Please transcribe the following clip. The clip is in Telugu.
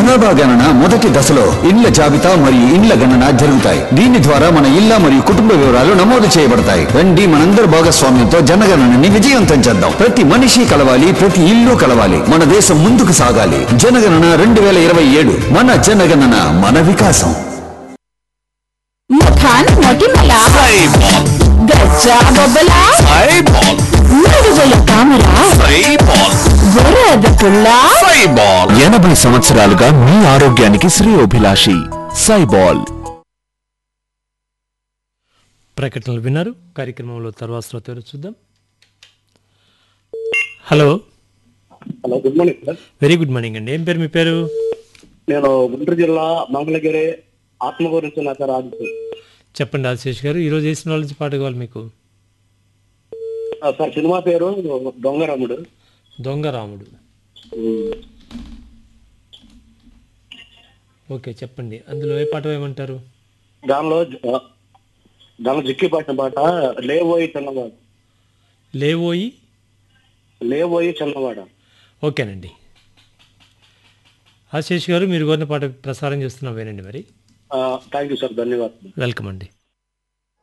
జనాభా గణన మొదటి దశలో ఇండ్ల జాబితా మరియు ఇండ్ల గణన జరుగుతాయి దీని ద్వారా మన ఇళ్ల మరియు కుటుంబ వివరాలు నమోదు చేయబడతాయి రండి మనందరి భాగస్వామ్యంతో జనగణనని విజయవంతం చేద్దాం ప్రతి మనిషి కలవాలి ప్రతి ఇల్లు కలవాలి మన దేశం ముందుకు సాగాలి జనగణన రెండు వేల ఇరవై ఏడు మన జనగణన మన వికాసం ముఖాన్ మొటిమల సైబాల్ గజ్జా బొబ్బల సైబాల్ నడువుల తామర సైబాల్ బురద పుల్ల సైబాల్ ఎనభై సంవత్సరాలుగా మీ ఆరోగ్యానికి శ్రేయోభిలాషి సైబాల్ ప్రకటనలు విన్నారు కార్యక్రమంలో తర్వాత శ్రోతలు చూద్దాం hello hello good morning sir very good morning అండి ఏం పేరు మీ పేరు నేను గుంటూరు జిల్లా మంగళగిరి ఆత్మకూరు నుంచి నా సార్ ఆదిత్య చెప్పండి ఆశేష్ గారు ఈరోజు వేసిన వాళ్ళ నుంచి పాట కావాలి మీకు ఆ, సార్ సినిమా పేరు దొంగరాముడు దొంగ రాముడు ఓకే చెప్పండి అందులో ఏ పాట వేయమంటారు దానిలో జ- దానిలో జిక్కి పాడిన పాట లేబోయి చిన్నవాడు లేవోయి లేబోయి చిన్నవాడ ఓకేనండి ఆశేష్ గారు మీరు కోరిన పాట ప్రసారం చేస్తున్నాం వినండి మరి థ్యాంక్ యూ సార్ ధన్యవాదాలు వెల్కమ్ అండి